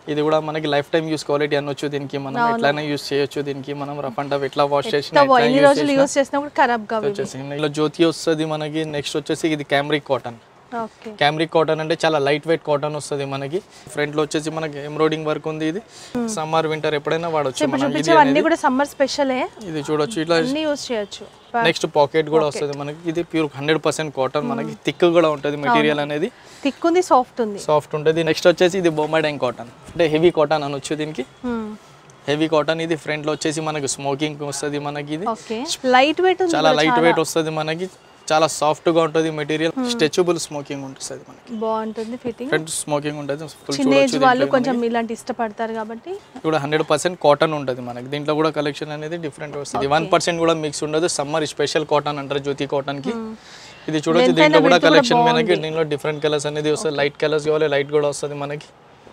ఇది కూడా మనకి లైఫ్ టైం యూస్ క్వాలిటీ అనొచ్చు దీనికి మనం ఎట్లయినా యూస్ చేయొచ్చు దీనికి మనం రఫ్ అండ్ టఫ్ ఎట్లా వాష్ చేసిన ఎంత ఎన్ని రోజులు యూస్ చేసినా కూడా ఖరాబ్ కావు ఇవి. వచ్చేసి ఇలా జ్యోతి వస్తుంది మనకి నెక్స్ట్ వచ్చేసి ఇది cambric cotton okay cambric cotton అంటే చాలా లైట్ వెయిట్ కాటన్ వస్తుంది మనకి ఫ్రంట్ లో వచ్చేసి మనకి ఎంబ్రాయిడింగ్ వర్క్ ఉంది ఇది సమ్మర్ వింటర్ ఎప్పుడైనా వాడొచ్చు ఇప్పుడు మనం ఇది చూపించేవన్నీ కూడా సమ్మర్ స్పెషలే ఇది చూడొచ్చు ఇట్లా అన్ని యూస్ చేయొచ్చు నెక్స్ట్ పాకెట్ కూడా వస్తుంది మనకి ఇది ప్యూర్ హండ్రెడ్ పర్సెంట్ కాటన్ మనకి థిక్ కూడా ఉంటుంది మెటీరియల్ అనేది థిక్ ఉంది సాఫ్ట్ ఉంది సాఫ్ట్ ఉంటుంది నెక్స్ట్ వచ్చేసి ఇది బొమ్మాడైన్ కాటన్ అంటే హెవీ కాటన్ అనొచ్చు దీనికి హెవీ కాటన్ ఇది ఫ్రంట్ లో వచ్చేసి మనకి స్మోకింగ్ వస్తుంది మనకి ఇది ఓకే లైట్ వెయిట్ ఉంది చాలా లైట్ వెయిట్ వస్తుంది మనకి చాలా సాఫ్ట్ గా ఉంటుంది మెటీరియల్ స్ట్రెచబుల్ స్మోకింగ్ ఉంటుంది మనకి బాగుంటుంది ఫిట్టింగ్ ఫ్రంట్ స్మోకింగ్ ఉంటుంది ఫుల్ చిన్న ఏజ్ చూడొచ్చు వాళ్ళు కొంచెం ఇలాంటి ఇష్టపడతారు కాబట్టి కూడా హండ్రెడ్ పర్సెంట్ కాటన్ ఉంటుంది మనకి దీంట్లో కూడా కలెక్షన్ అనేది డిఫరెంట్ వస్తుంది వన్ పర్సెంట్ కూడా మిక్స్ ఉండదు సమ్మర్ స్పెషల్ కాటన్ అంటారు జ్యోతి కాటన్ కి ఇది చూడొచ్చు దీంట్లో కూడా కలెక్షన్ మనకి దీంట్లో డిఫరెంట్ కలర్స్ అనేది వస్తుంది లైట్ కలర్స్ కావాలి లైట్ కూడా వస్తుంది మనకి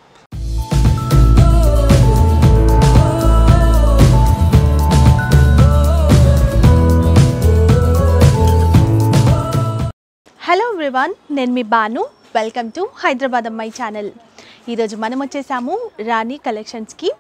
హలో ఎవ్రీవన్ నేను మీ బాను వెల్కమ్ టు హైదరాబాద్ అమ్మాయి ఛానల్ ఈరోజు మనం వచ్చేసాము రాణి కలెక్షన్స్కి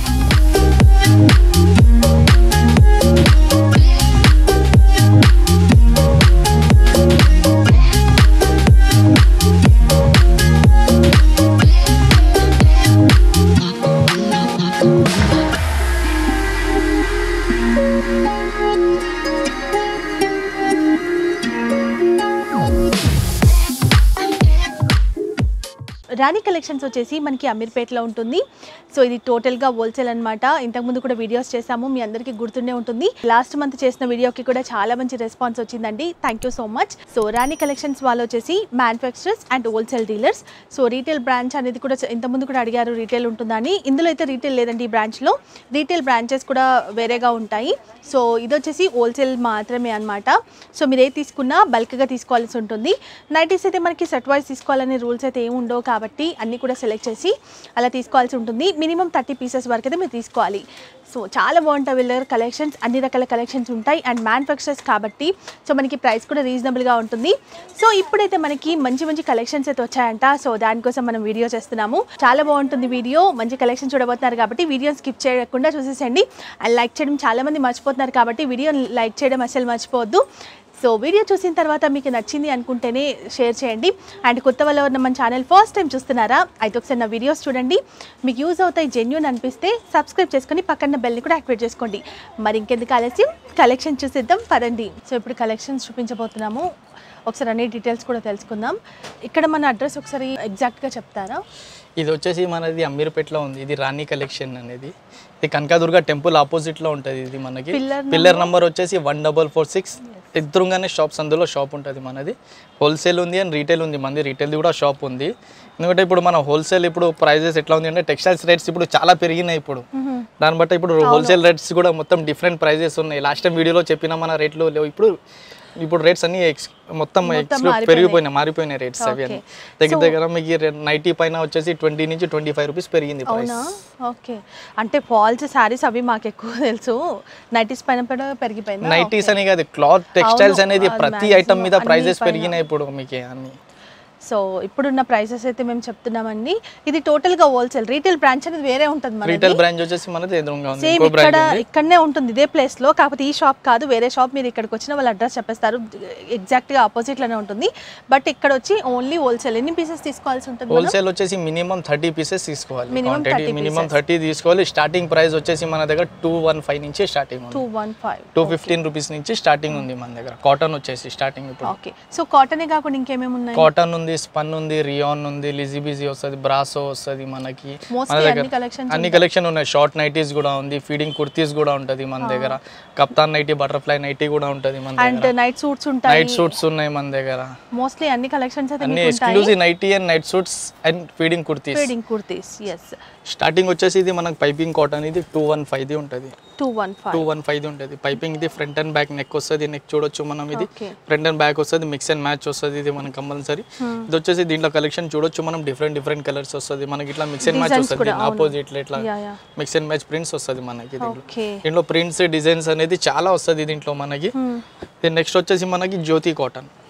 రాణి కలెక్షన్స్ వచ్చేసి మనకి అమీర్పేటలో ఉంటుంది సో ఇది టోటల్గా హోల్సేల్ అనమాట ఇంతకుముందు కూడా వీడియోస్ చేసాము మీ అందరికీ గుర్తుండే ఉంటుంది లాస్ట్ మంత్ చేసిన వీడియోకి కూడా చాలా మంచి రెస్పాన్స్ వచ్చిందండి thank you so much so Rani collections వాళ్ళు వచ్చేసి manufacturers and wholesale dealers so retail branch అనేది కూడా చ- ఇంతకుముందు కూడా అడిగారు రీటైల్ ఉంటుందని ఇందులో అయితే రీటైల్ లేదండి ఈ బ్రాంచ్లో రీటైల్ బ్రాంచెస్ కూడా వేరేగా ఉంటాయి సో ఇది వచ్చేసి హోల్సేల్ మాత్రమే అనమాట సో మీరు ఏ తీసుకున్నా బల్క్గా తీసుకోవాల్సి ఉంటుంది నైటీస్ అయితే మనకి సెట్ వైజ్ తీసుకోవాలనే రూల్స్ అయితే ఏమి ఉండవు కాబట్టి అన్నీ కూడా సెలెక్ట్ చేసి అలా తీసుకోవాల్సి ఉంటుంది మినిమం థర్టీ పీసెస్ వరకు అయితే మీరు తీసుకోవాలి సో చాలా బాగుంటాయి వీళ్ళ దగ్గర కలెక్షన్స్ అన్ని రకాల కలెక్షన్స్ ఉంటాయి అండ్ మ్యానుఫ్యాక్చరర్స్ కాబట్టి సో మనకి ప్రైస్ కూడా రీజనబుల్గా ఉంటుంది సో ఇప్పుడైతే మనకి మంచి మంచి కలెక్షన్స్ అయితే వచ్చాయంట సో దానికోసం మనం వీడియో చేస్తున్నాము చాలా బాగుంటుంది వీడియో మంచి కలెక్షన్ చూడబోతున్నారు కాబట్టి వీడియోని స్కిప్ చేయకుండా చూసేసండి అండ్ లైక్ చేయడం చాలా మంది మర్చిపోతున్నారు కాబట్టి వీడియో లైక్ చేయడం అసలు మర్చిపోవద్దు సో వీడియో చూసిన తర్వాత మీకు నచ్చింది అనుకుంటేనే షేర్ చేయండి అండ్ కొత్త వాళ్ళు ఎవరైనా మన ఛానల్ ఫస్ట్ టైం చూస్తున్నారా అయితే ఒకసారి నా వీడియోస్ చూడండి మీకు యూజ్ అవుతాయి జెన్యున్ అనిపిస్తే సబ్స్క్రైబ్ చేసుకొని పక్కన బెల్ని కూడా యాక్టివేట్ చేసుకోండి మరి ఇంకెందుకు ఆలస్యం కలెక్షన్ చూసేద్దాం పదండి సో ఇప్పుడు కలెక్షన్స్ చూపించబోతున్నాము ఒకసారి అన్ని డీటెయిల్స్ కూడా తెలుసుకుందాం ఇక్కడ మన అడ్రస్ ఒకసారి ఎగ్జాక్ట్గా చెప్తారా ఇది వచ్చేసి మనది అమీర్పేటలో ఉంది ఇది రాణి కలెక్షన్ అనేది ఇది కనకదుర్గ టెంపుల్ ఆపోజిట్ లో ఉంటుంది ఇది మనకి Pillar పిల్లర్ నంబర్ వచ్చేసి వన్ డబల్ ఫోర్ సిక్స్ ఎదురుగానే షాప్స్ అందులో షాప్ ఉంటుంది మనది హోల్సేల్ ఉంది అండ్ రీటైల్ ఉంది మనది రీటైల్ది కూడా షాప్ ఉంది ఎందుకంటే ఇప్పుడు మన హోల్సేల్ ఇప్పుడు ప్రైజెస్ ఎట్లా ఉంది అంటే టెక్స్టైల్స్ రేట్స్ ఇప్పుడు చాలా పెరిగినాయి ఇప్పుడు దాన్ని బట్టి ఇప్పుడు హోల్సేల్ రేట్స్ కూడా మొత్తం డిఫరెంట్ ప్రైజెస్ ఉన్నాయి లాస్ట్ టైం వీడియోలో చెప్పిన మన రేట్లు లేవు ఇప్పుడు ఇప్పుడు రేట్స్ అన్ని ex- మొత్తం ఎక్స్ పెరిగిపోయినాయి మారిపోయినాయి రేట్స్ అవి అన్ని దగ్గర దగ్గర మీకు నైటీ పైన వచ్చేసి ట్వంటీ నుంచి ట్వంటీ ఫైవ్ రూపీస్ పెరిగింది ప్రైస్ అవునా ఓకే అంటే ఫాల్స్ శారీస్ అవి మాకు ఎక్కువ తెలుసు నైటీస్ పైన కూడా పెరిగిపోయిందా నైటీస్ అని కాదు క్లాత్ టెక్స్టైల్స్ అనేది అది ప్రతి maximum ఐటమ్ మీద అన్ని ప్రైజెస్ పైన. పెరిగినాయి ఇప్పుడు మీకు అన్ని సో ఇప్పుడున్న ప్రైసెస్ అయితే మేము చెప్తున్నామండి ఇది టోటల్ గా హోల్సేల్ రీటైల్ బ్రాంచ్ అనేది వేరే ఉంటుంది మనది రీటైల్ బ్రాంచ్ వచ్చేసి మనది ఎదురుగా ఉంది సేమ్ ఇంకో ఇక్కడ బ్రాంచ్ ఉంది ఇక్కడనే ఉంటుంది ఇదే ప్లేస్ లో కాకపోతే ఈ షాప్ కాదు వేరే షాప్ మీరు ఇక్కడికి వచ్చిన వాళ్ళ అడ్రస్ చెప్పేస్తారు ఎగ్జాక్ట్ గా ఆపోజిట్ లోనే ఉంటుంది బట్ ఇక్కడ వచ్చి ఓన్లీ హోల్సేల్ ఎన్ని పీసెస్ తీసుకోవాల్సి ఉంటుంది మనం? హోల్సేల్ వచ్చేసి మినిమం థర్టీ పీసెస్ తీసుకోవాలి Minimum క్వాంటిటీ 30 మినిమం థర్టీ తీసుకోవాలి స్టార్టింగ్ ప్రైస్ వచ్చేసి మన దగ్గర టూ వన్ ఫైవ్ నుంచి స్టార్టింగ్ ఉంది two one five two fifteen rupees నుంచి స్టార్టింగ్ ఉంది మన దగ్గర కాటన్ వచ్చేసి స్టార్టింగ్ ఇప్పుడు ఓకే సో కాటనే కాకుండా ఇంకేమేమి ఉన్నాయి కాటన్ ఉంది స్పన్ ఉంది రియాన్ ఉంది లిజీ బిజీ వస్తుంది బ్రాసో వస్తుంది మనకి మన మోస్ట్లీ దగ్గర అన్ని కలెక్షన్స్ అన్ని కలెక్షన్ ఉన్నాయి షార్ట్ నైటీస్ కూడా ఉంది ఫీడింగ్ కుర్తీస్ కూడా ఉంటుంది మన దగ్గర కప్తాన్ నైటీ బటర్ఫ్లై నైటీ కూడా ఉంటుంది మన అండ్ దగ్గర నైట్ సూట్స్ ఉంటాయి నైట్ సూట్స్ ఉన్నాయి మన దగ్గర మోస్ట్లీ అన్ని కలెక్షన్స్ అయితే అన్ని మీకు ఉంటాయి exclusive nighty and night suits and feeding kurtis feeding kurtis yes starting వచ్చేసి ఇది మనకు పైపింగ్ కాటన్ ఇది టూ వన్ ఫైవ్ ది ఉంటుంది two one two five one five ది ఉంటుంది పైపింగ్ ఇది ఫ్రంట్ అండ్ బ్యాక్ నెక్ వస్తుంది నెక్ చూడొచ్చు మనం ఇది ఓకే ఫ్రంట్ అండ్ బ్యాక్ వస్తుంది మిక్స్ అండ్ మ్యాచ్ వస్తుంది ఇది మనకి కంపల్సరీ ఇది వచ్చేసి దీంట్లో కలెక్షన్ చూడొచ్చు మనం డిఫరెంట్ డిఫరెంట్ కలర్స్ వస్తుంది మనకి ఇట్లా మిక్స్ అండ్ మ్యాచ్ Designs వస్తుంది కూడా, అవును. ఆపోజిట్ ఇట్లా yeah yeah mix and match prints వస్తుంది మనకి దీంట్లో ఓకే దీంట్లో ప్రింట్స్ డిజైన్స్ అనేది చాలా వస్తుంది దీంట్లో మనకి నెక్స్ట్ వచ్చేసి మనకి Jyoti cotton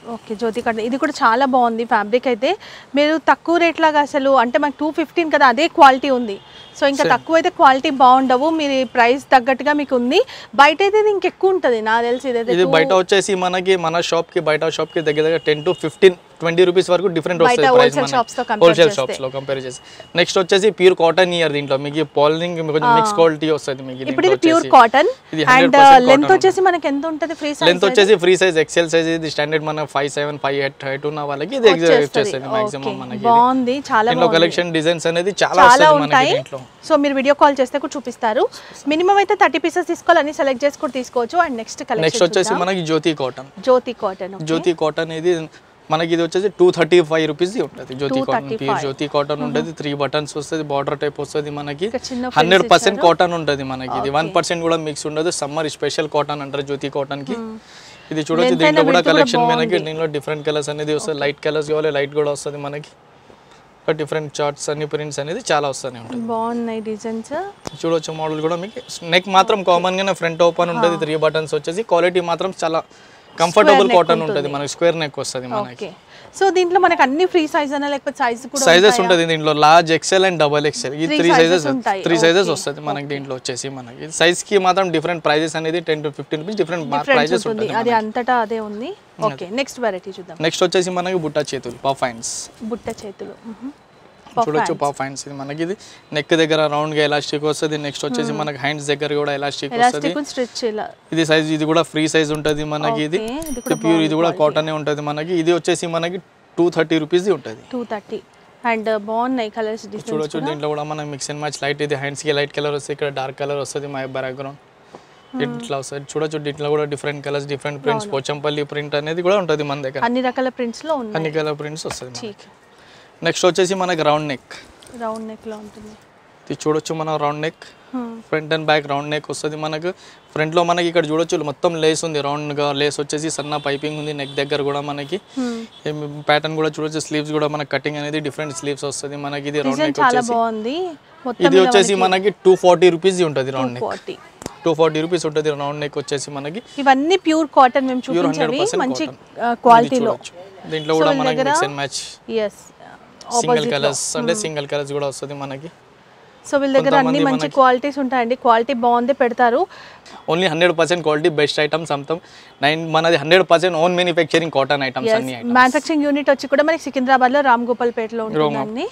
okay Jyoti cotton ఇది కూడా చాలా బాగుంది ఫ్యాబ్రిక్ అయితే మీరు తక్కువ రేట్ లాగా అసలు అంటే మనకు టూ ఫిఫ్టీన్ కదా అదే క్వాలిటీ ఉంది సో ఇంకా తక్కువ అయితే క్వాలిటీ బాగుండవు మీరు ప్రైస్ తగ్గట్టుగా మీకు ఉంది బయట అయితే ఇది ఇంకెక్కువ ఉంటుంది నాకు తెలిసి ఇదైతే ఇది two- బయట వచ్చేసి మనకి మన షాప్ కి బయట షాప్ కి దగ్గర దగ్గర ten to fifteen twenty rupees వరకు డిఫరెంట్ బయట వస్తుంది ప్రైస్ wholesale shops తో compare హోల్సేల్ చేస్తే. షాప్స్ లో కంపేర్ చేసి నెక్స్ట్ వచ్చేసి ప్యూర్ కాటన్ ఇయర్ దీంట్లో మీకు పాలింగ్ కొంచెం మిక్స్ క్వాలిటీ వస్తుంది మీకు ఇప్పుడు ఇది దీంట్లో ప్యూర్ వచ్చేసి. కాటన్ ఇది అండ్ 100% లెంత్ cotton వచ్చేసి మనకి ఎంత ఉంటుంది ఫ్రీ సైజ్ లెంత్ వచ్చేసి ఫ్రీ సైజ్ ఎక్సెల్ సైజ్ ఇది స్టాండర్డ్ మన five seven five eight height ఉన్న వాళ్ళకి ఇది వచ్చేస్తుంది మాక్సిమం మనకి ఇది. బాగుంది చాలా దీంట్లో బాగుంది కలెక్షన్ డిజైన్స్ అనేది చాలా చాలా వస్తుంది మనకి ఉంటాయి దీంట్లో సో మీరు వీడియో కాల్ చేస్తే కూడా చూపిస్తారు మినిమం అయితే థర్టీ పీసెస్ తీసుకోవాలని సెలెక్ట్ చేసి కూడా తీసుకోవచ్చు అండ్ నెక్స్ట్ నెక్స్ట్ కలెక్షన్ వచ్చేసి మనకి Jyoti cotton Jyoti cotton Jyoti cotton ఇది మనకి ఇది వచ్చేసి టూ థర్టీ ఫైవ్ రూపీస్ ఉంటుంది Jyoti cotton 235. Pure Jyoti cotton ఉంటుంది త్రీ బటన్స్ వస్తుంది బార్డర్ టైప్ వస్తుంది మనకి ఇక్కడ చిన్న frills హండ్రెడ్ పర్సెంట్ ఇచ్చారు. కాటన్ ఉంటుంది మనకి ఇది వన్ పర్సెంట్ కూడా మిక్స్ ఉండదు సమ్మర్ స్పెషల్ కాటన్ అంటారు జ్యోతి కాటన్ కి ఇది చూడొచ్చు Length దీంట్లో అయినా కూడా width కూడా కలెక్షన్ మనకి బాగుంది. దీంట్లో డిఫరెంట్ కలర్స్ అనేది వస్తుంది లైట్ కలర్స్ కావాలి లైట్ కూడా వస్తుంది మనకి డిఫరెంట్ చార్ట్స్ అన్ని ప్రింట్స్ అనేది చాలా వస్తూనే ఉంటుంది బాగున్నాయి డిజైన్స్ చూడొచ్చు మోడల్ కూడా మీకు నెక్ మాత్రం కామన్ గానే ఫ్రంట్ ఓపెన్ ఉంటుంది త్రీ బటన్స్ వచ్చేసి క్వాలిటీ మాత్రం చాలా కంఫర్టబుల్ neck కాటన్ ఉంటుంది. ఉంటుంది మనకి స్క్వేర్ నెక్ వస్తుంది మనకి ఓకే సో దీంట్లో మనకి అన్ని ఫ్రీ సైజ్ అనా లేకపోతే సైజ్ కూడా సైజెస్ ఉంటాయా? ఉంటుంది దీంట్లో large XL and double XL ఈ Three త్రీ sizes సైజెస్ ఉంటాయి. Three sizes Okay. వస్తుంది మనకి దీంట్లో వచ్చేసి మనకి సైజ్ కి మాత్రం డిఫరెంట్ ప్రైజెస్ అనేది ten to fifteen rupees different Difference prices ఉంటుంది ఉంటుంది అది అంతటా అదే ఉంది ఓకే నెక్స్ట్ వెరైటీ చూద్దాం నెక్స్ట్ వచ్చేసి మనకి బుట్ట చేతులు పఫైన్స్ బుట్ట చేతులు మ్మ్. చూడొచ్చు పఫైన్స్ ఇది మనకి ఇది నెక్ దగ్గర రౌండ్ గా ఎలాస్టిక్ వస్తుంది నెక్స్ట్ వచ్చేసి మనకి హ్యాండ్స్ దగ్గర కూడా ఎలాస్టిక్ వస్తుంది ఎలాస్టిక్ స్ట్రెచ్ ఇలా ఇది సైజ్ ఇది కూడా ఫ్రీ సైజ్ ఉంటుంది మనకి ఇది Okay, ఇది ఇది కూడా ప్యూర్ ఇది కూడా కాటన్ ఉంటుంది మనకి ఇది వచ్చేసి మనకి టూ థర్టీ రూపీస్ ఉంటుంది టూ థర్టీ అండ్ బాగున్నాయి కలర్స్ డిజైన్స్ చూడొచ్చు దీంట్లో కూడా మనం మిక్స్ అండ్ మ్యాచ్ లైట్ ఇది హ్యాండ్స్ కి లైట్ కలర్ వస్తుంది ఇక్కడ డార్క్ కలర్ వస్తుంది మా బ్యాక్గ్రౌండ్ ఇట్లా వస్తుంది చూడొచ్చు దీంట్లో కూడా different colours different prints Pochampally print అనేది కూడా ఉంటుంది మన దగ్గర అన్ని రకాల ప్రింట్స్ లో ఉన్నాయి అన్ని కలర్ ప్రింట్స్ వస్తుంది ఠీక్ నెక్స్ట్ వచ్చేసి మనకి రౌండ్ నెక్ రౌండ్ నెక్ లో ఉంటుంది ఇది చూడొచ్చు మనం round neck Hmm. Front and back round neck వస్తుంది మనకు ఫ్రంట్ లో మనకి ఇక్కడ చూడొచ్చు మొత్తం లేస్ ఉంది రౌండ్ గా లేస్ వచ్చేసి సన్న పైపింగ్ ఉంది నెక్ దగ్గర కూడా మనకి Hmm. ప్యాటర్న్ కూడా చూడొచ్చు స్లీవ్స్ కూడా మనకి కటింగ్ అనేది డిఫరెంట్ స్లీవ్స్ వస్తుంది మనకి ఇది రౌండ్ డిజైన్ నెక్ చాలా వచ్చేసి బాగుంది మొత్తం ఇది వచ్చేసి మనకి టూ ఫార్టీ రూపీస్ ఉంటుంది round neck forty two forty rupees ఉంటుంది రౌండ్ నెక్ వచ్చేసి మనకి ఇవన్నీ ప్యూర్ కాటన్ మేము ప్యూర్ హండ్రెడ్ చూపించేవి పర్సెంట్ మంచి కాటన్ క్వాలిటీలో దీంట్లో కూడా వీళ్ళ మనకి దగ్గర- mix and match yes single colours అంటే సింగిల్ కలర్స్ కూడా వస్తుంది మనకి సో వీళ్ళ దగ్గర అన్ని కొంతమంది మంచి మనకి- క్వాలిటీస్ ఉంటాయండి క్వాలిటీ బాగుంది పెడతారు only hundred percent quality best items అమ్ముతాం నైన్ మనది hundred percent own manufacturing cotton items అన్ని ఐటమ్స్ మ్యానుఫ్యాక్చరింగ్ యూనిట్ వచ్చి కూడా మనకి సికింద్రాబాద్ లో రామ్ గోపాల్ పేటలో ఉంటుందండి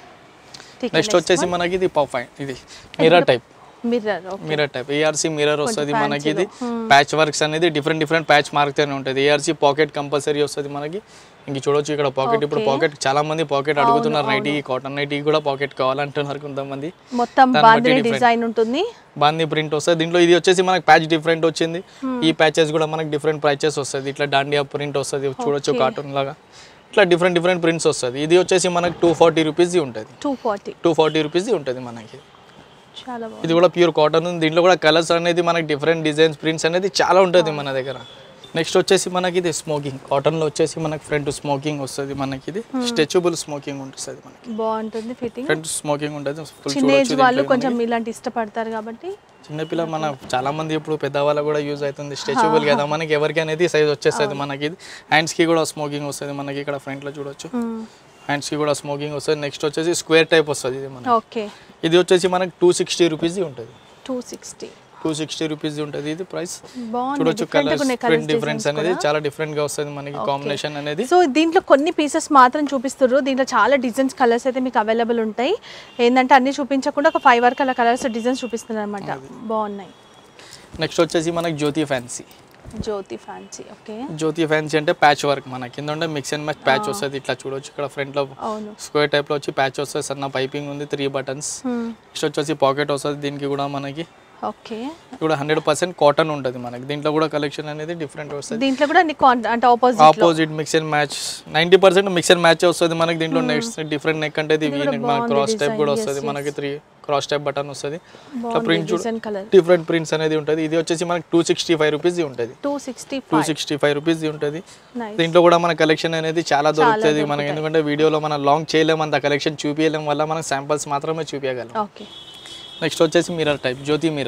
నెక్స్ట్ వచ్చేసి మనకి ఇది పఫైన్ ఇది mirror type mirror mirror type ARC mirror వస్తుంది మనకి ఇది ప్యాచ్ వర్క్స్ అనేది డిఫరెంట్ డిఫరెంట్ ప్యాచ్ మార్క్తోనే ఉంటుంది ఏఆర్సీ పాకెట్ కంపల్సరీ వస్తుంది మనకి ఇంక చూడొచ్చు ఇక్కడ పాకెట్ ఇప్పుడు పాకెట్ చాలా మంది పాకెట్ అడుగుతున్నారు నైటీ కాటన్ నైటీ కూడా పాకెట్ కావాలంటున్నారు కొంతమంది మొత్తం దాన్ని బట్టి బాందిని different. డిజైన్ ఉంటుంది బాందీ ప్రింట్ వస్తుంది దీంట్లో ఇది వచ్చేసి మనకి ప్యాచ్ డిఫరెంట్ వచ్చింది ఈ ప్యాచెస్ కూడా మనకి డిఫరెంట్ ప్రైచెస్ వస్తుంది ఇట్లా డాండియా ప్రింట్ వస్తుంది చూడొచ్చు కార్టూన్ లాగా ఇట్లా డిఫరెంట్ డిఫరెంట్ ప్రింట్స్ వస్తుంది ఇది వచ్చేసి మనకి టూ ఫార్టీ రూపీస్ ఉంటుంది two forty two forty rupees ఉంటుంది మనకి చాలా బాగుంది ఇది కూడా ప్యూర్ కాటన్ ఉంది దీంట్లో కూడా కలర్స్ అనేది మనకి డిఫరెంట్ డిజైన్స్ ప్రింట్స్ అనేది చాలా ఉంటుంది మన దగ్గర నెక్స్ట్ వచ్చేసి మనకి ఇది స్మోకింగ్ కాటన్లో వచ్చేసి మనకి ఫ్రంట్ స్మోకింగ్ వస్తుంది మనకి ఇది స్ట్రెచబుల్ స్మోకింగ్ ఉంటుంది మనకి బాగుంటుంది ఫిట్టింగ్ ఫ్రంట్ స్మోకింగ్ ఉంటుంది ఫుల్ చిన్న ఏజ్ చూడొచ్చు వాళ్ళు దీంట్లో కొంచెం ఇలాంటి ఇష్టపడతారు కాబట్టి చిన్నపిల్ల మన చాలా మంది ఇప్పుడు పెద్దవాళ్ళ కూడా యూజ్ అవుతుంది స్ట్రెచబుల్ కదా మనకి ఎవరికి అనేది సైజ్ వచ్చేస్తుంది మనకి ఇది హ్యాండ్స్ కి కూడా స్మోకింగ్ వస్తుంది మనకి ఇక్కడ ఫ్రంట్ లో చూడొచ్చు హ్యాండ్స్ కి కూడా స్మోకింగ్ వస్తుంది నెక్స్ట్ వచ్చేసి స్క్వేర్ టైప్ వస్తుంది ఇది మనకి ఓకే ఇది వచ్చేసి మనకి టూ సిక్స్టీ రూపీస్ ఉంటుంది two sixty two sixty rupees ఉంటుంది ఇది ప్రైస్ బాగుంది చూడొచ్చు different గా కలర్స్ ఉన్నాయి ప్రింట్ colours డిఫరెన్స్ designs అనేది కూడా. చాలా డిఫరెంట్ గా వస్తుంది మనకి కాంబినేషన్ అనేది సో దీంట్లో కొన్ని పీసెస్ మాత్రం చూపిస్తారు దీంట్లో చాలా డిజైన్స్ కలర్స్ అయితే మీకు అవైలబుల్ ఉంటాయి ఏంటంటే అన్ని చూపించకుండా ఒక ఫైవ్ వరకు అలా కలర్స్ డిజైన్స్ చూపిస్తున్నారు అనమాట బాగున్నాయి నెక్స్ట్ వచ్చేసి మనకి Jyoti fancy Jyoti fancy okay Jyoti fancy అంటే ప్యాచ్ వర్క్ మన కింద ఉంటే మిక్స్ అండ్ మ్యాచ్ ప్యాచ్ వస్తుంది ఇట్లా చూడొచ్చు ఇక్కడ ఫ్రంట్ లో అవును స్క్వేర్ టైప్ లో వచ్చి ప్యాచ్ వస్తుంది సన్న పైపింగ్ ఉంది త్రీ బటన్స్ నెక్స్ట్ వచ్చేసి పాకెట్ వస్తుంది దీనికి కూడా మనకి ఓకే ఇది కూడా హండ్రెడ్ పర్సెంట్ కాటన్ ఉంటుంది మనకి దీంట్లో కూడా కలెక్షన్ అనేది డిఫరెంట్ వస్తుంది దీంట్లో కూడా అన్ని కాన్- అంటే opposite opposite mix and match ninety percent mix and match వస్తుంది మనకి దీంట్లో నెక్స్ట్ డిఫరెంట్ నెక్ అంటే ఇది నెక్ మన క్రాస్ టైప్ కూడా వస్తుంది మనకి త్రీ క్రాస్ టైప్ బటన్ వస్తుంది ఇట్లా ప్రింట్ చూడ డిజైన్ కలర్ డిఫరెంట్ ప్రింట్స్ అనేది ఉంటుంది ఇది వచ్చేసి మనకి టూ సిక్స్టీ ఫైవ్ రూపీస్ ఉంటుంది two sixty two five sixty five rupees ఉంటుంది నైస్ దీంట్లో కూడా మన కలెక్షన్ అనేది చాలా దొరుకుతుంది మనకి ఎందుకంటే వీడియోలో మనం లాంగ్ చేయలేము అంత కలెక్షన్ చూపించలేం వల్ల మనం శాంపిల్స్ మాత్రమే చూపించగలం ఓకే నెక్స్ట్ వచ్చేసి మిర్రర్ టైప్ జ్యోతి మిర్రర్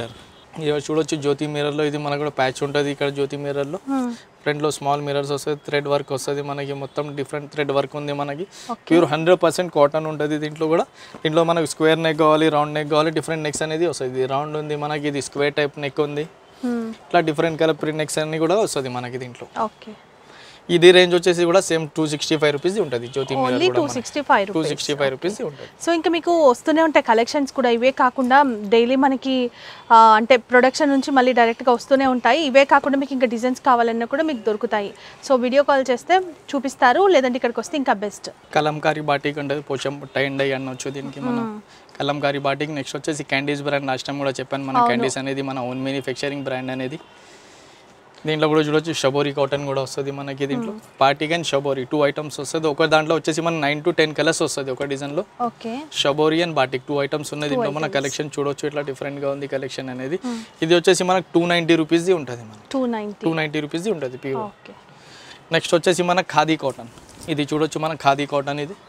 ఇక చూడొచ్చు జ్యోతి మిర్రర్లో ఇది మనకు కూడా ప్యాచ్ ఉంటుంది ఇక్కడ జ్యోతి మిర్రర్లో ఫ్రంట్లో స్మాల్ మిర్రర్స్ వస్తుంది థ్రెడ్ వర్క్ వస్తుంది మనకి మొత్తం డిఫరెంట్ థ్రెడ్ వర్క్ ఉంది మనకి ప్యూర్ హండ్రెడ్ పర్సెంట్ కాటన్ ఉంటుంది దీంట్లో కూడా దీంట్లో మనకు స్క్వేర్ నెక్ కావాలి రౌండ్ నెక్ కావాలి డిఫరెంట్ నెక్స్ అనేది వస్తుంది ఇది రౌండ్ ఉంది మనకి ఇది స్క్వేర్ టైప్ నెక్ ఉంది ఇట్లా డిఫరెంట్ కలర్ ప్రింట్ నెక్స్ అన్ని కూడా వస్తుంది మనకి దీంట్లో ఓకే ఇది రేంజ్ వచ్చేసి కూడా same two sixty five rupees ఉంటుంది జ్యోతి ఓన్లీ మిర్రర్ టూ కూడా sixty five two rupees sixty five rupees ఉంటుంది సో ఇంకా మీకు వస్తూనే ఉంటాయి కలెక్షన్స్ కూడా ఇవే కాకుండా డైలీ మనకి ఆ, అంటే ప్రొడక్షన్ నుంచి మళ్ళీ డైరెక్ట్గా వస్తూనే ఉంటాయి ఇవే కాకుండా మీకు ఇంకా డిజైన్స్ కావాలన్నా కూడా మీకు దొరుకుతాయి సో వీడియో కాల్ చేస్తే చూపిస్తారు లేదంటే ఇక్కడికి వస్తే ఇంకా బెస్ట్ కలంకారీ బాటిక్ ఉంటుంది పోచం టై అండ్ డై అనొచ్చు దీనికి మనం కలంకారీ బాటిక్ నెక్స్ట్ వచ్చేసి క్యాండీస్ బ్రాండ్ లాస్ట్ టైం కూడా చెప్పాను మన క్యాండీస్ అనేది మన ఓన్ మ్యానుఫ్యాక్చరింగ్ బ్రాండ్ అనేది దీంట్లో కూడా చూడొచ్చు షబోరీ కాటన్ కూడా వస్తుంది మనకి దీంట్లో పార్టీకి అండ్ షబోరీ టూ ఐటమ్స్ వస్తుంది ఒక దాంట్లో వచ్చేసి మన నైన్ టు టెన్ కలర్స్ వస్తుంది ఒక డిజైన్లో okay shibori and batik two items ఉన్నాయి దీంట్లో మన కలెక్షన్ చూడొచ్చు ఇట్లా డిఫరెంట్గా ఉంది కలెక్షన్ అనేది ఇది వచ్చేసి మనకు టూ నైంటీ రూపీస్ది ఉంటుంది మనకి టూ నైంటీ టూ నైంటీ రూపీస్ది ఉంటుంది ప్యూర్ ఓకే నెక్స్ట్ వచ్చేసి మన ఖాదీ కాటన్ ఇది చూడొచ్చు మన ఖాదీ కాటన్ ఇది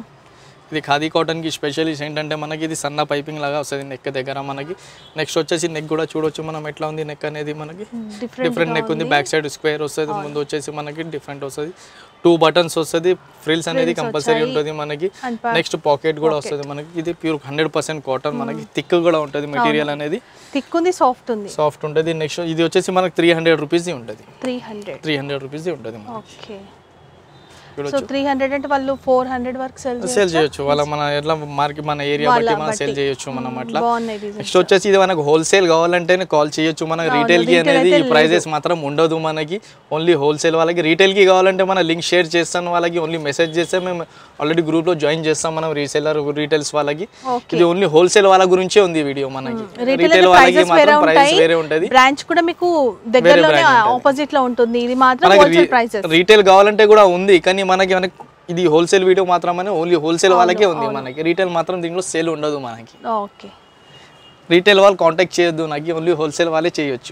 ఇది ఖాదీ కాటన్కి స్పెషలిస్ట్ ఏంటంటే మనకి ఇది సన్న పైపింగ్ లాగా వస్తుంది నెక్ దగ్గర మనకి నెక్స్ట్ వచ్చేసి నెక్ కూడా చూడొచ్చు మనం ఎట్లా ఉంది నెక్ అనేది మనకి డిఫరెంట్ డిఫరెంట్ నెక్ ఉంది బ్యాక్ సైడ్ స్క్వేర్ వస్తుంది ముందు వచ్చేసి మనకి డిఫరెంట్ వస్తుంది టూ బటన్స్ వస్తుంది ఫ్రిల్స్ అనేది కంపల్సరీ ఉంటుంది మనకి And నెక్స్ట్ పాకెట్ కూడా వస్తుంది మనకి ఇది ప్యూర్ హండ్రెడ్ పర్సెంట్ కాటన్ మనకి థిక్ కూడా ఉంటుంది మెటీరియల్ అనేది థిక్ ఉంది సాఫ్ట్ ఉంది సాఫ్ట్ ఉంటుంది నెక్స్ట్ ఇది వచ్చేసి మనకి త్రీ హండ్రెడ్ రూపీస్ది ఉంటుంది త్రీ హండ్రెడ్ త్రీ హండ్రెడ్ రూపీస్ది ఉంటుంది మనకి ఓకే సో చూడొచ్చు త్రీ హండ్రెడ్ అంటే వాళ్ళు ఫోర్ హండ్రెడ్ వరకు సెల్ సేల్ చేయొచ్చు వాళ్ళ మన ఎట్లా మార్కెట్ మన ఏరియా బట్టి మనం సేల్ చేయొచ్చు మనం అట్లా బాగున్నాయి డిజైన్ నెక్స్ట్ వచ్చేసి ఇది మనకు హోల్సేల్ కావాలంటేనే కాల్ చేయొచ్చు మనకి రీటైల్ కి అనేది ఈ ప్రైజెస్ మాత్రం ఉండదు మనకి ఓన్లీ హోల్సేల్ వాళ్ళకి రీటైల్ కి కావాలంటే మన లింక్ షేర్ చేస్తాను వాళ్ళకి ఓన్లీ మెసేజ్ చేస్తే మేము ఆల్రెడీ గ్రూప్ లో జాయిన్ చేస్తాం మనం రీసేలర్ రీటైల్స్ వాళ్ళకి Okay. ఇది ఓన్లీ హోల్సేల్ వాళ్ళ గురించే ఉంది వీడియో మనకి రీటైల్ రీటైల్ వాళ్ళకి ప్రైజెస్ వేరే మాత్రం ప్రైస్ ఉంటాయి వేరే ఉంటది బ్రాంచ్ కూడా మీకు దగ్గరలోనే brand ఉంటుంది. ఆపోజిట్ లో ఉంటుంది ఇది మాత్రం మనకి హోల్సేల్ ప్రైజెస్ రీటైల్ కావాలంటే కూడా ఉంది కానీ మనకి మనకి ఇది హోల్సేల్ వీడియో మాత్రమే ఓన్లీ హోల్సేల్ వాళ్ళకే ఉంది మనకి రీటైల్ మాత్రం దీంట్లో సేల్ ఉండదు మనకి ఓకే రీటైల్ వాళ్ళు కాంటాక్ట్ చేయొద్దు నాకు ఓన్లీ హోల్సేల్ వాళ్ళే చేయొచ్చు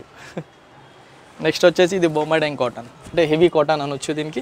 నెక్స్ట్ వచ్చేసి ఇది బొమ్మడైన్ కాటన్ అంటే హెవీ కాటన్ అనొచ్చు దీనికి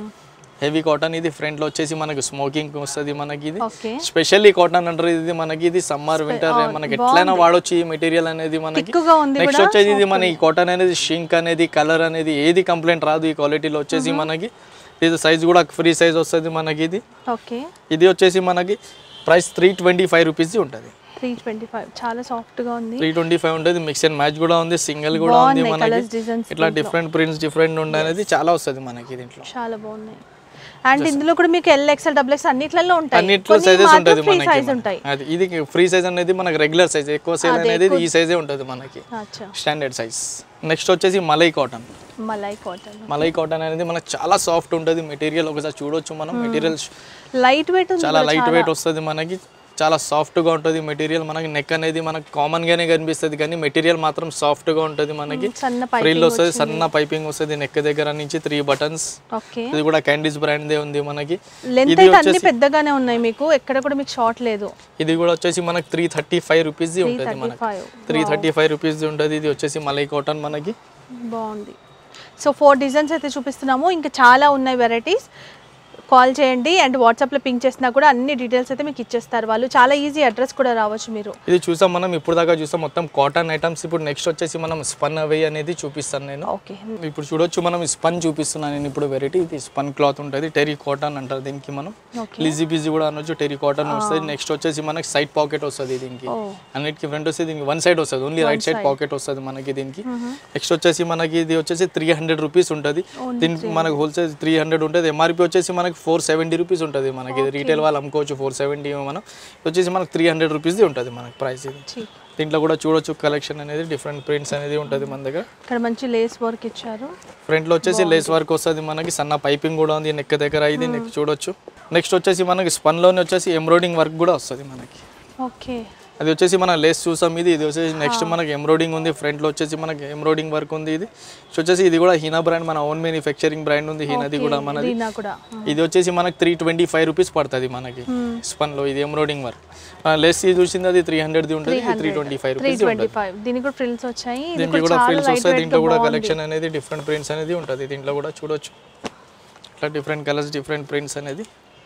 హెవీ కాటన్ ఇది ఫ్రంట్లో వచ్చేసి మనకి స్మోకింగ్ వస్తుంది మనకి ఇది ఓకే స్పెషల్లీ కాటన్ అంటారు ఇది మనకి ఇది సమ్మర్ వింటర్ మనకి ఎట్లయినా వాడొచ్చు ఈ మెటీరియల్ అనేది మనకి తిక్కుగా ఉంది నెక్స్ట్ వచ్చేసి ఇది మన ఈ కాటన్ అనేది షింక్ అనేది కలర్ అనేది ఏది కంప్లైంట్ రాదు ఈ క్వాలిటీలో వచ్చేసి మనకి ఇది సైజ్ కూడా ఫ్రీ సైజ్ వస్తుంది మనకి ఇది ఓకే ఇది వచ్చేసి మనకి price three twenty five rupees ఉంటుంది త్రీ ట్వంటీ ఫైవ్ చాలా సాఫ్ట్ గా ఉంది త్రీ ట్వంటీ ఫైవ్ ఉంటుంది మిక్స్ అండ్ మ్యాచ్ కూడా ఉంది సింగిల్ కూడా ఉంది బాగున్నాయి మనకి కలర్స్ డిజైన్స్ ఇట్లా డిఫరెంట్ ప్రింట్స్ డిఫరెంట్ ఉండే అనేది చాలా వస్తుంది మనకి దీంట్లో చాలా బాగున్నాయి అండ్ ఇందులో కూడా మీకు ఎల్ ఎక్స్ఎల్ డబుల్ ఎక్స్ అన్నిట్లలో ఉంటాయి అన్నిట్లో కొన్ని సైజెస్ మాత్రం ఉంటుంది ఫ్రీ మనకి సైజ్ ఉంటాయి అది ఇది ఫ్రీ సైజ్ అనేది మనకి రెగ్యులర్ సైజ్ ఎక్కువ సైజ్ అనేది ఈ సైజే ఉంటుంది మనకి అచ్చా స్టాండర్డ్ సైజ్ నెక్స్ట్ వచ్చేసి malai cotton malai cotton malai cotton అనేది మనకి చాలా సాఫ్ట్ ఉంటుంది మెటీరియల్ ఒకసారి చూడొచ్చు మనం మెటీరియల్ లైట్ వెయిట్ ఉంది చాలా లైట్ వెయిట్ వస్తుంది మనకి చాలా సాఫ్ట్గా ఉంటుంది మెటీరియల్ మనకి నెక్ అనేది మనకి కామన్గానే కనిపిస్తుంది కానీ మెటీరియల్ మాత్రం సాఫ్ట్గా ఉంటుంది మనకి సన్న ఫ్రీల్ వస్తుంది సన్న పైపింగ్ వస్తుంది నెక్ దగ్గర నుంచి త్రీ బటన్స్ ఓకే ఇది కూడా క్యాండీస్ బ్రాండ్దే ఉంది మనకి లెంత్ ఇది అయితే అన్ని వచ్చేసి పెద్దగానే ఉన్నాయి మీకు ఎక్కడ కూడా మీకు షార్ట్ లేదు ఇది కూడా వచ్చేసి మనకి త్రీ థర్టీ ఫైవ్ రూపీస్ది ఉంటుంది మనకి ఫైవ్ త్రీ థర్టీ ఫైవ్ రూపీస్ది ఉంటుంది ఇది వచ్చేసి మలై కాటన్ మనకి బాగుంది సో ఫోర్ డిజైన్స్ అయితే చూపిస్తున్నాము ఇంకా చాలా ఉన్నాయి వెరైటీస్ కాల్ చేయండి అండ్ వాట్సాప్లో పింక్ చేసినా కూడా అన్ని డీటెయిల్స్ అయితే మీకు ఇచ్చేస్తారు వాళ్ళు చాలా ఈజీ అడ్రస్ కూడా రావచ్చు మీరు ఇది చూసాం మనం ఇప్పుడు దాకా చూసాం మొత్తం కాటన్ ఐటమ్స్ ఇప్పుడు నెక్స్ట్ వచ్చేసి మనం స్పన్ అవే అనేది చూపిస్తాను నేను ఓకే ఇప్పుడు చూడొచ్చు మనం స్పన్ చూపిస్తున్నాను నేను ఇప్పుడు వెరైటీ ఇది స్పన్ క్లాత్ ఉంటుంది టెరీ కాటన్ అంటారు దీనికి మనం ఓకే లిజీ బిజీ కూడా అనొచ్చు టెరీ కాటన్ వస్తుంది నెక్స్ట్ వచ్చేసి మనకి సైడ్ పాకెట్ వస్తుంది దీనికి ఓ అన్నిటికి ఫ్రంట్ వస్తుంది దీనికి వన్ సైడ్ వస్తుంది ఓన్లీ రైట్ సైడ్ పాకెట్ వస్తుంది మనకి దీనికి నెక్స్ట్ వచ్చేసి మనకి ఇది వచ్చేసి త్రీ హండ్రెడ్ రూపీస్ ఉంటుంది దీనికి మనకి హోల్సేల్ త్రీ హండ్రెడ్ ఉంటుంది ఎంఆర్పి వచ్చేసి మనకి ఫోర్ సెవెంటీ రూపీస్ ఉంటుంది మనకి ఇది రీటైల్ వాళ్ళు అమ్ముకోవచ్చు ఫోర్ సెవెంటీ మనం ఇది వచ్చేసి మనకి త్రీ హండ్రెడ్ రూపీస్ది ఉంటుంది మనకి ప్రైస్ ఇది చీప్ దీంట్లో కూడా చూడొచ్చు కలెక్షన్ అనేది డిఫరెంట్ ప్రింట్స్ అనేది ఉంటుంది మన దగ్గర ఇక్కడ మంచి లేస్ వర్క్ ఇచ్చారు ఫ్రంట్లో వచ్చేసి లేస్ వర్క్ వస్తుంది మనకి సన్న పైపింగ్ కూడా ఉంది నెక్ దగ్గర ఇది నెక్ చూడొచ్చు నెక్స్ట్ వచ్చేసి మనకి స్పన్లోనే వచ్చేసి ఎంబ్రాయిడింగ్ వర్క్ కూడా వస్తుంది మనకి ఓకే అది వచ్చేసి మన లేస్ చూసాం ఇది ఇది వచ్చేసి నెక్స్ట్ మనకి ఎంబ్రాయిడింగ్ ఉంది ఫ్రంట్లో వచ్చేసి మనకి ఎంబ్రాయిడింగ్ వర్క్ ఉంది ఇది సో వచ్చేసి ఇది కూడా హీనా బ్రాండ్ మన ఓన్ మ్యానుఫ్యాక్చరింగ్ బ్రాండ్ ఉంది హీనాది కూడా మనది దీనా కూడా ఇది వచ్చేసి మనకి త్రీ ట్వంటీ ఫైవ్ రూపీస్ పడుతుంది మనకి స్పన్లో ఇది ఎంబ్రాయిడింగ్ వర్క్ లెస్ ఇది చూసింది అది త్రీ హండ్రెడ్ది ఉంటుంది three twenty five three rupees twenty five దీనికి కూడా ఫ్రిల్స్ వచ్చాయి ఇది దీంట్లో కూడా కూడా చాలా ఫ్రిల్స్ లైట్ వస్తాయి వెయిట్ దీంట్లో కూడా కలెక్షన్ అనేది డిఫరెంట్ ప్రింట్స్ అనేది ఉంటుంది దీంట్లో కూడా చూడొచ్చు ఇట్లా డిఫరెంట్ కలర్స్ డిఫరెంట్ ప్రింట్స్ అనేది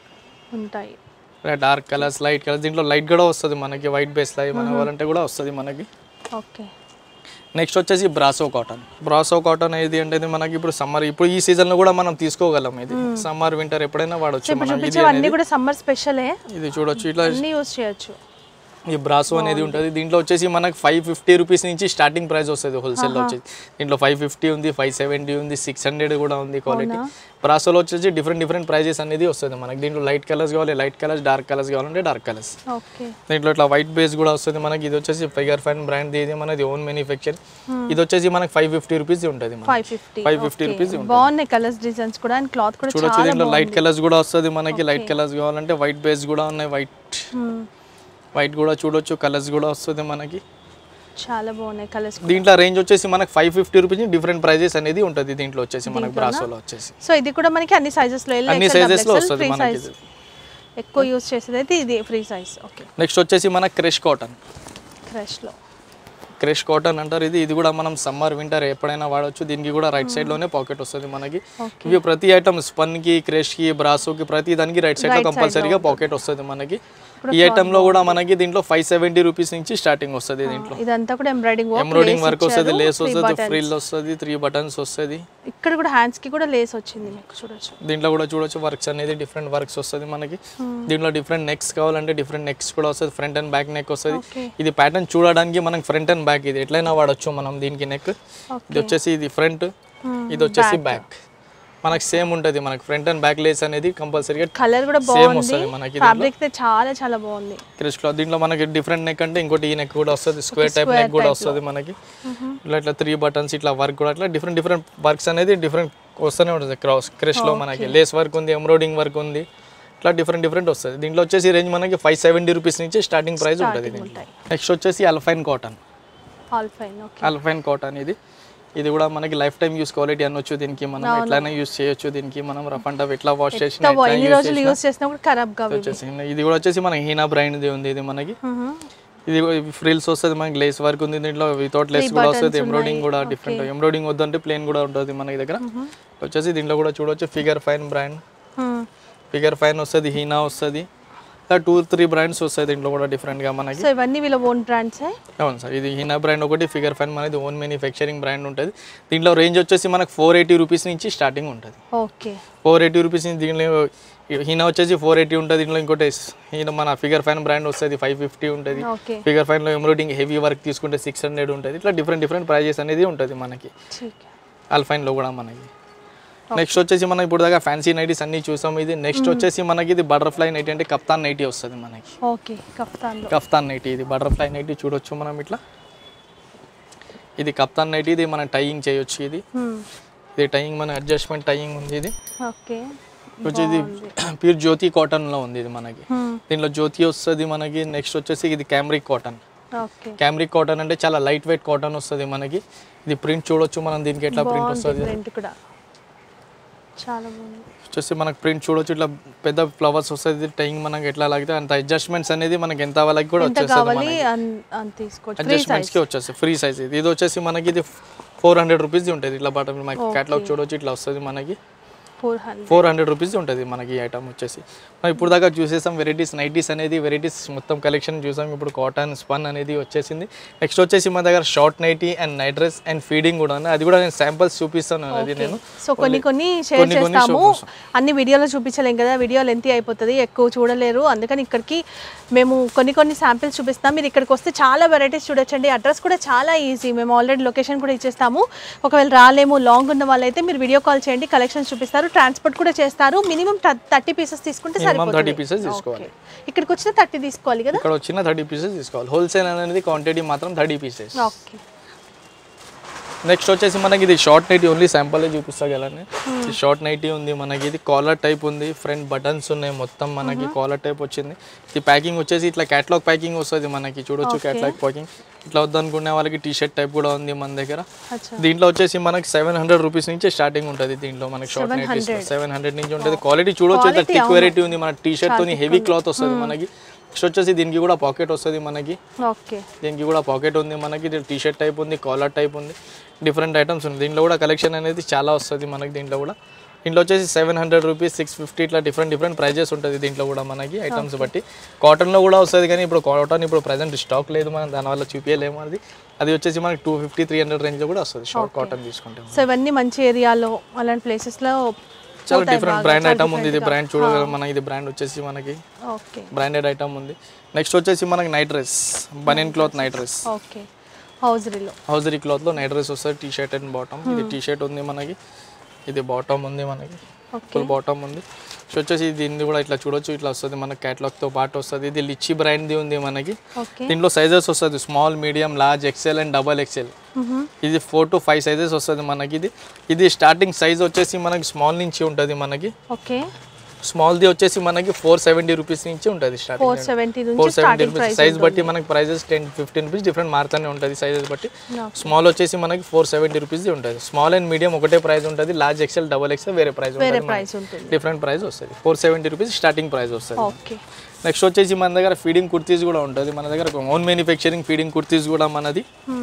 ఉంటాయి డార్క్ కలర్స్ లైట్ కలర్స్ దీంట్లో లైట్ కూడా వస్తుంది మనకి వైట్ బేస్ లైట్ మన వాళ్ళంటే కూడా వస్తుంది మనకి ఓకే నెక్స్ట్ వచ్చేసి బ్రాసో కాటన్ బ్రాసో కాటన్ ఏది అంటే ఇది మనకి ఇప్పుడు సమ్మర్ ఇప్పుడు ఈ సీజన్ లో కూడా మనం తీసుకోగలం ఇది సమ్మర్ వింటర్ ఎప్పుడైనా వాడొచ్చు ఇప్పుడు మనం ఇది చూపించేవన్నీ కూడా సమ్మర్ స్పెషలే ఇది చూడొచ్చు ఇట్లా అన్నీ యూస్ చేయొచ్చు ఈ బ్రాసో అనేది ఉంటుంది దీంట్లో వచ్చేసి మనకి ఫైవ్ ఫిఫ్టీ రూపీస్ నుంచి స్టార్టింగ్ ప్రైస్ వస్తుంది హోల్సేల్లో వచ్చేసి దీంట్లో ఫైవ్ ఫిఫ్టీ ఉంది ఫైవ్ సెవెంటీ ఉంది సిక్స్ హండ్రెడ్ కూడా ఉంది క్వాలిటీ బ్రాసోలో వచ్చేసి డిఫరెంట్ డిఫరెంట్ ప్రైజెస్ అనేది వస్తుంది మనకి దీంట్లో లైట్ కలర్స్ కావాలి లైట్ కలర్స్ డార్క్ కలర్స్ కావాలంటే డార్క్ కలర్స్ ఓకే దీంట్లో ఇట్లా వైట్ బేస్ కూడా వస్తుంది మనకి ఇది వచ్చేసి ఫిగర్ ఫైన్ బ్రాండ్ ఇది మనది ఓన్ మ్యానుఫ్యాక్చర్ ఇది వచ్చేసి మనకి ఫైవ్ ఫిఫ్టీ రూపీస్ ఉంటుంది మనకి five fifty five fifty rupees బాగున్నాయి కలర్స్ డిజైన్స్ కూడా అండ్ క్లాత్ కూడా చూడొచ్చు చాలా దీంట్లో లైట్ కలర్స్ కూడా వస్తుంది మనకి లైట్ కలర్స్ కావాలంటే వైట్ బేస్ కూడా ఉన్నాయి వైట్ Hmm. వైట్ కూడా చూడొచ్చు కలర్స్ కూడా వస్తుంది మనకి చాలా బాగున్నాయి కలర్స్ దీంట్లో రేంజ్ వచ్చేసి మనకి five fifty rupees different prices అనేది ఉంటుంది దీంట్లో వచ్చేసి మనకి బ్రాసోలో వచ్చేసి సో ఇది కూడా మనకి అన్ని సైజెస్ లో L, అన్ని XL, సైజెస్ లో XL, వస్తుంది free మనకి size. ఎక్కువ యూస్ చేసేది అయితే ఇది ఫ్రీ సైజ్ ఓకే నెక్స్ట్ వచ్చేసి మన క్రష్ కాటన్ క్రష్ లో క్రష్ కాటన్ అంటారు ఇది ఇది కూడా మనం సమ్మర్ వింటర్ ఎప్పుడైనా వాడొచ్చు దీనికి కూడా రైట్ సైడ్ లోనే పాకెట్ వస్తుంది మనకి Okay. ఇవి ప్రతి ఐటమ్ స్పన్ కి క్రష్ కి బ్రాసో కి ప్రతి దానికి రైట్ సైడ్ లో కంపల్సరీగా పాకెట్ వస్తుంది మనకి ఈ ఐటమ్ లో కూడా మనకి దీంట్లో ఫైవ్ సెవెంటీ రూపీస్ నుంచి స్టార్టింగ్ వస్తుంది దీంట్లో ఇదంతా కూడా ఎంబ్రాయిడింగ్ వర్క్ ఎంబ్రాయిడింగ్ వర్క్ వస్తుంది లేస్ వస్తుంది ఫ్రిల్ వస్తుంది త్రీ బటన్స్ వస్తుంది ఇక్కడ కూడా హ్యాండ్స్ కి కూడా లేస్ వచ్చింది మీకు చూడొచ్చు దీంట్లో కూడా చూడొచ్చు వర్క్స్ అనేది డిఫరెంట్ వర్క్స్ వస్తుంది మనకి దీంట్లో డిఫరెంట్ నెక్స్ కావాలంటే డిఫరెంట్ నెక్స్ కూడా వస్తుంది ఫ్రంట్ అండ్ బ్యాక్ నెక్ వస్తుంది Okay. ఇది ప్యాటర్న్ చూడడానికి మనకి ఫ్రంట్ అండ్ బ్యాక్ ఇది ఎట్లయినా వాడచ్చు మనం దీనికి నెక్ ఇది వచ్చేసి ఇది ఫ్రంట్ ఇది వచ్చేసి బ్యాక్ మనకి సేమ్ ఉంటుంది మనకి ఫ్రంట్ అండ్ బ్యాక్ లేస్ అనేది కంపల్సరీగా కలర్ కూడా సేమ్ బాగుంది వస్తుంది మనకి ఫ్యాబ్రిక్ అయితే చాలా చాలా బాగుంది క్రిష్ క్లాత్ దీంట్లో మనకి డిఫరెంట్ నెక్ అంటే ఇంకోటి ఈ నెక్ కూడా వస్తుంది స్క్వేర్ టైప్ నెక్ కూడా వస్తుంది మనకి ఇట్లా ఇట్లా త్రీ బటన్స్ ఇట్లా వర్క్ కూడా అట్లా డిఫరెంట్ డిఫరెంట్ వర్క్స్ అనేది డిఫరెంట్ వస్తూనే ఉంటుంది క్రాస్ క్రిష్లో మనకి లేస్ వర్క్ ఉంది ఎంబ్రాయిడింగ్ వర్క్ ఉంది ఇట్లా డిఫరెంట్ డిఫరెంట్ వస్తుంది దీంట్లో వచ్చేసి రేంజ్ మనకి ఫైవ్ సెవెంటీ రూపీస్ నుంచి స్టార్టింగ్ ప్రైస్ ఉంటుంది దీంట్లో నెక్స్ట్ వచ్చేసి all fine cotton all fine okay all fine cotton ఇది ఇది కూడా మనకి లైఫ్ టైం యూస్ క్వాలిటీ అనొచ్చు దీనికి మనం ఎట్లయినా యూస్ చేయొచ్చు దీనికి మనం రఫ్ అండ్ టఫ్ ఎట్లా వాష్ చేసినా ఎట్లా ఎన్ని use రోజులు యూస్ చేసినా కూడా ఖరాబ్ కావు వచ్చేసి ఇది కూడా వచ్చేసి మన హీనా బ్రాండ్ది ఉంది ఇది మనకి ఇది ఫ్రిల్స్ వస్తుంది మనకి లేస్ వర్క్ ఉంది దీంట్లో వితౌట్ లేస్ కూడా వస్తుంది ఎంబ్రాయిడింగ్ కూడా డిఫరెంట్ ఎంబ్రాయిడింగ్ వద్దంటే ప్లేన్ కూడా ఉంటుంది మనకి దగ్గర వచ్చేసి దీంట్లో కూడా చూడొచ్చు figure fine brand figure fine వస్తుంది హీనా వస్తుంది ఇలా టూ త్రీ బ్రాండ్స్ వస్తాయి దీంట్లో కూడా డిఫరెంట్గా మనకి సో ఇవన్నీ వీళ్ళ ఓన్ బ్రాండ్స్ అవును సార్ ఇది హీనా బ్రాండ్ ఒకటి ఫిగర్ ఫైన్ మనది ఓన్ మ్యానుఫ్యాక్చరింగ్ బ్రాండ్ ఉంటుంది దీంట్లో రేంజ్ వచ్చేసి మనకు ఫోర్ ఎయిటీ రూపీస్ నుంచి స్టార్టింగ్ ఉంటుంది ఓకే ఫోర్ ఎయిటీ రూపీస్ నుంచి దీంట్లో హీనా వచ్చేసి ఫోర్ ఎయిటీ ఉంటుంది దీంట్లో ఇంకోటి హీనా మన ఫిగర్ ఫైన్ బ్రాండ్ వస్తుంది ఫైవ్ ఫిఫ్టీ ఉంటుంది ఓకే ఫిగర్ ఫైన్లో ఎంబ్రాయిడింగ్ హెవీ వర్క్ తీసుకుంటే సిక్స్ హండ్రెడ్ ఉంటుంది ఇట్లా డిఫరెంట్ డిఫరెంట్ ప్రైజెస్ అనేది ఉంటుంది మనకి ठीक है అల్ఫైన్లో కూడా మనకి నెక్స్ట్ వచ్చేసి మనం ఇప్పుడు దాకా ఫ్యాన్సీ నైటీస్ అన్ని చూసాం ఇది నెక్స్ట్ వచ్చేసి మనకి ఇది బటర్ఫ్లై నైటీ అంటే కప్తాన్ నైటీ వస్తుంది మనకి ఓకే కఫ్తాన్లో కఫ్తాన్ నైటీ ఇది బటర్ఫ్లై నైటీ చూడొచ్చు మనం ఇట్లా ఇది కప్తాన్ నైటీ ఇది మనం టైయింగ్ చేయొచ్చు ఇది ఇది టైయింగ్ మన అడ్జస్ట్మెంట్ టైయింగ్ ఉంది ఇది ఓకే వచ్చి ఇది ప్యూర్ జ్యోతి కాటన్లో ఉంది ఇది మనకి దీంట్లో జ్యోతి వస్తుంది మనకి నెక్స్ట్ వచ్చేసి ఇది cambric cotton okay cambric cotton అంటే చాలా లైట్ వెయిట్ కాటన్ వస్తుంది మనకి ఇది ప్రింట్ చూడొచ్చు మనం దీనికి ఎట్లా ప్రింట్ వస్తుంది ప్రింట్ కూడా చాలా బాగుంది వచ్చేసి మనకి ప్రింట్ చూడొచ్చు ఇట్లా పెద్ద ఫ్లవర్స్ వస్తుంది టైయింగ్ మనకి ఎట్లా లాగితే అంత అడ్జస్ట్మెంట్స్ అనేది మనకి ఎంత వాళ్ళకి కూడా ఎంత వచ్చేస్తుంది కావాలి మనకి అన్- అంత తీసుకోవచ్చు ఫ్రీ అడ్జస్ట్మెంట్స్ కి వచ్చేసి ఫ్రీ సైజ్ ఇది ఇది వచ్చేసి మనకి ఇది ఫోర్ హండ్రెడ్ రూపీస్ ఉంటుంది ఇట్లా బటన్ మనకి క్యాటలాగ్ చూడొచ్చు ఇట్లా వస్తుంది మనకి four hundred four hundred rupees ఉంటుంది మనకి ఈ ఐటమ్ వచ్చేసి మనం ఇప్పుడు దాకా చూసేసాం వెరైటీస్ నైటీస్ అనేది వెరైటీస్ మొత్తం కలెక్షన్ చూసాం ఇప్పుడు కాటన్ స్పన్ అనేది వచ్చేసింది నెక్స్ట్ వచ్చేసి మన దగ్గర short nighty and night dress and feeding కూడా ఉంది అది కూడా నేను శాంపుల్స్ చూపిస్తాను అది నేను సో కొన్ని కొన్ని షేర్ కొన్ని కొన్ని చేస్తాము చూపిస్తాం. అన్ని వీడియోలో చూపించలేం కదా వీడియో లెంతీ అయిపోతుంది ఎక్కువ చూడలేరు అందుకని ఇక్కడికి మేము కొన్ని కొన్ని శాంపిల్స్ చూపిస్తాం మీరు ఇక్కడికి వస్తే చాలా వెరైటీస్ చూడొచ్చండి అడ్రస్ కూడా చాలా ఈజీ మేము ఆల్రెడీ లొకేషన్ కూడా ఇచ్చేస్తాము ఒకవేళ రాలేము లాంగ్ ఉన్న వాళ్ళైతే మీరు వీడియో కాల్ చేయండి కలెక్షన్స్ చూపిస్తారు ట్రాన్స్పోర్ట్ కూడా చేస్తారు మినిమం థర్టీ పీసెస్ తీసుకుంటే Minimum సరిపోతుంది 30 pieces తీసుకోవాలి. Okay. ఇక్కడికి వచ్చిన థర్టీ తీసుకోవాలి కదా ఇక్కడ వచ్చిన థర్టీ పీసెస్ తీసుకోవాలి హోల్సేల్ అనేది క్వాంటిటీ మాత్రం థర్టీ పీసెస్ ఓకే నెక్స్ట్ వచ్చేసి మనకి ఇది షార్ట్ నైటీ ఓన్లీ శాంపుల్ చూపిస్తా గలని ఈ షార్ట్ నైటీ ఉంది మనకి ఇది కాలర్ టైప్ ఉంది ఫ్రంట్ బటన్స్ ఉన్నాయి మొత్తం మనకి కాలర్ టైప్ వచ్చింది ఇది ప్యాకింగ్ వచ్చేసి ఇట్లా క్యాట్లాగ్ ప్యాకింగ్ వస్తుంది మనకి చూడొచ్చు క్యాట్లాగ్ ప్యాకింగ్ ఇట్లా వద్దనుకునే వాళ్ళకి టీ షర్ట్ టైప్ కూడా ఉంది మన దగ్గర అచ్చా దీంట్లో వచ్చేసి మనకి సెవెన్ హండ్రెడ్ రూపీస్ నుంచి స్టార్టింగ్ ఉంటుంది దీంట్లో మనకి షార్ట్ నైటీస్ సెవెన్ హండ్రెడ్ నుంచి ఉంటుంది క్వాలిటీ చూడొచ్చు ఇట్లా థిక్ వెరైటీ ఉంది మన టీ షర్ట్ తోని హెవీ క్లాత్ వస్తుంది మనకి నెక్స్ట్ వచ్చేసి దీనికి కూడా పాకెట్ వస్తుంది మనకి ఓకే దీనికి కూడా పాకెట్ ఉంది మనకి టీ షర్ట్ టైప్ ఉంది కాలర్ టైప్ ఉంది డిఫరెంట్ ఐటమ్స్ ఉంది దీంట్లో కూడా కలెక్షన్ అనేది చాలా వస్తుంది మనకి దీంట్లో కూడా దీంట్లో వచ్చేసి seven hundred rupees six fifty ఇట్లా డిఫరెంట్ డిఫరెంట్ ప్రైజెస్ ఉంటుంది దీంట్లో కూడా మనకి ఐటమ్స్ బట్టి కాటన్లో కూడా వస్తుంది కానీ ఇప్పుడు కాటన్ ఇప్పుడు ప్రజెంట్ స్టాక్ లేదు మనం దానివల్ల చూపించలేము అది అది వచ్చేసి మనకి టూ ఫిఫ్టీ త్రీ హండ్రెడ్ రేంజ్లో కూడా వస్తుంది షార్ట్ కాటన్ తీసుకుంటే సో ఇవన్నీ మంచి ఏరియాలో అలాంటి ప్లేసెస్లో చాలా డిఫరెంట్ బ్రాండ్ ఐటమ్ ఉంది ఇది బ్రాండ్ చూడగలం మన ఇది బ్రాండ్ వచ్చేసి మనకి ఓకే బ్రాండెడ్ ఐటమ్ ఉంది నెక్స్ట్ వచ్చేసి మనకి night dress banian cloth night dress okay హౌజరీలో హౌజరీ క్లాత్లో నైట్ డ్రెస్ వస్తుంది టీ షర్ట్ అండ్ బాటమ్ ఇది టీ షర్ట్ ఉంది మనకి ఇది బాటమ్ ఉంది మనకి ఓకే ఫుల్ బాటమ్ ఉంది సో వచ్చేసి దీన్ని కూడా ఇట్లా చూడొచ్చు ఇట్లా వస్తుంది మన క్యాటలాగ్తో పాటు వస్తుంది ఇది లిచ్చి బ్రాండ్ది ఉంది మనకి ఓకే దీంట్లో సైజెస్ వస్తుంది small medium large XL and double XL ఇది ఫోర్ టు ఫైవ్ సైజెస్ వస్తుంది మనకి ఇది ఇది స్టార్టింగ్ సైజ్ వచ్చేసి మనకి స్మాల్ నుంచి ఉంటుంది మనకి ఓకే స్మాల్ది వచ్చేసి మనకి ఫోర్ సెవెంటీ రూపీస్ నుంచి ఉంటుంది ఫోర్ స్టార్టింగ్ సెవెంటీ ఫోర్ నుంచి seventy starting rupees price size బట్టి మనకి prices ten fifteen rupees different మారుతూనే ఉంటుంది సైజెస్ బట్టి స్మాల్ వచ్చేసి మనకి ఫోర్ సెవెంటీ రూపీస్ ఉంటుంది స్మాల్ అండ్ మీడియం ఒకటే ప్రైస్ ఉంటుంది లార్జ్ ఎక్సెల్ డబల్ ఎక్సెల్ వేరే ప్రైస్ వేరే ఉంటుంది ప్రైస్ ఉంటుంది డిఫరెంట్ ప్రైస్ వస్తుంది four seventy rupees starting price వస్తుంది ఓకే నెక్స్ట్ వచ్చేసి మన దగ్గర ఫీడింగ్ కుర్తీస్ కూడా ఉంటుంది మన దగ్గర ఓన్ మ్యానుఫ్యాక్చరింగ్ ఫీడింగ్ కుర్తీస్ కూడా మనది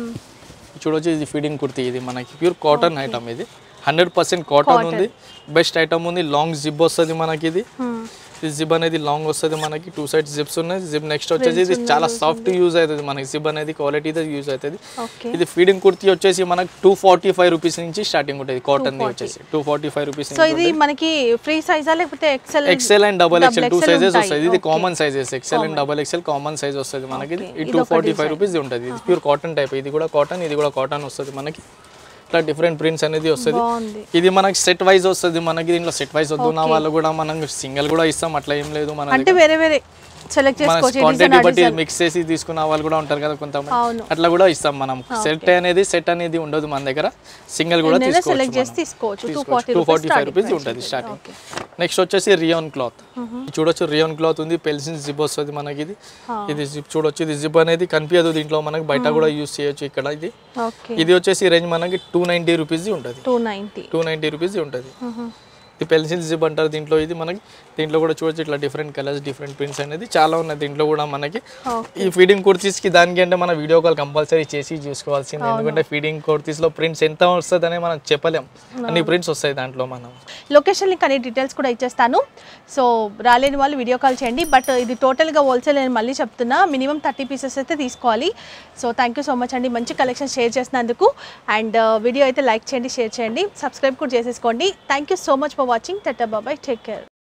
చూడొచ్చు ఇది ఫీడింగ్ కుర్తీ ఇది మనకి ప్యూర్ కాటన్ ఐటమ్ ఇది హండ్రెడ్ పర్సెంట్ కాటన్ ఉంది బెస్ట్ ఐటమ్ ఉంది లాంగ్ జిప్ వస్తుంది మనకి ఇది ఈ జిప్ అనేది లాంగ్ వస్తుంది మనకి టూ సైడ్ జిప్స్ ఉన్నాయి జిప్ నెక్స్ట్ వచ్చేసి ఇది చాలా సాఫ్ట్ యూజ్ అవుతుంది మనకి జిప్ అనేది క్వాలిటీ యూజ్ అవుతుంది ఓకే ఇది ఫీడింగ్ కుర్తీ వచ్చేసి మనకి టూ ఫార్టీ ఫైవ్ రూపీస్ నుంచి స్టార్టింగ్ ఉంటుంది కాటన్ వచ్చేసి two forty five rupees so ఇది మనకి ఫ్రీ సైజా లేకపోతే XL XL and double XL two XL sizes ఉంటాయి. వస్తుంది ఇది common sizes XL and double XL common size వస్తుంది మనకి ఇది టూ ఫార్టీ ఫైవ్ రూపీస్ ఉంటుంది ఇది ప్యూర్ కాటన్ టైప్ ఇది కూడా కాటన్ ఇది కూడా కాటన్ వస్తుంది మనకి ఇట్లా డిఫరెంట్ ప్రింట్స్ అనేది వస్తుంది బాగుంది ఇది మనకి సెట్ వైజ్ వస్తుంది మనకి దీంట్లో సెట్ వైజ్ వద్దు ఉన్న వాళ్ళు కూడా మనం సింగిల్ కూడా ఇస్తాం అట్లా ఏం లేదు మన అంటే వేరే వేరే సెలెక్ట్ మన చేసుకోవచ్చు క్వాంటిటీ బట్టి మిక్స్ చేసి తీసుకున్న వాళ్ళు కూడా ఉంటారు కదా కొంతమంది అవును అట్లా కూడా ఇస్తాం మనం సెట్ అనేది సెట్ అనేది ఉండదు మన దగ్గర సింగిల్ కూడా సెలెక్ట్ చేసి తీసుకోవచ్చు తీసుకోవచ్చు two forty two forty five rupees ఉంటుంది స్టార్టింగ్ నెక్స్ట్ వచ్చేసి రియోన్ క్లాత్ చూడొచ్చు రియోన్ క్లాత్ ఉంది పెల్సిన్ జిప్ వస్తుంది మనకి ఇది ఇది జిప్ చూడొచ్చు ఇది జిప్ అనేది కనిపించదు దీంట్లో మనకి బయట కూడా యూస్ చేయొచ్చు ఇక్కడ ఇది ఓకే ఇది వచ్చేసి రేంజ్ మనకి టూ నైంటీ రూపీస్ ఉంటుంది two ninety two ninety rupees ఉంటుంది ఇది పెన్సిల్ జిప్ అంటారు దీంట్లో ఇది మనకి దీంట్లో కూడా చూడొచ్చు ఇట్లా డిఫరెంట్ కలర్స్ డిఫరెంట్ ప్రింట్స్ అనేది చాలా ఉన్నాయి దీంట్లో కూడా మనకి ఈ ఫీడింగ్ కుర్తీస్కి దానికి అంటే మన వీడియో కాల్ కంపల్సరీ చేసి చూసుకోవాల్సింది ఎందుకంటే ఫీడింగ్ కుర్తీస్లో ప్రింట్స్ ఎంత వస్తుందని మనం చెప్పలేం అన్ని ప్రింట్స్ వస్తాయి దాంట్లో మనం లొకేషన్ లింక్ అనే డీటెయిల్స్ కూడా ఇచ్చేస్తాను సో రాలేని వాళ్ళు వీడియో కాల్ చేయండి బట్ ఇది టోటల్గా హోల్సేల్ నేను మళ్ళీ చెప్తున్నా మినిమం థర్టీ పీసెస్ అయితే తీసుకోవాలి so thank you so much అండి మంచి కలెక్షన్ షేర్ చేసినందుకు అండ్ వీడియో అయితే లైక్ చేయండి షేర్ చేయండి సబ్స్క్రైబ్ కూడా చేసేసుకోండి thank you so much for watching tata bye bye take care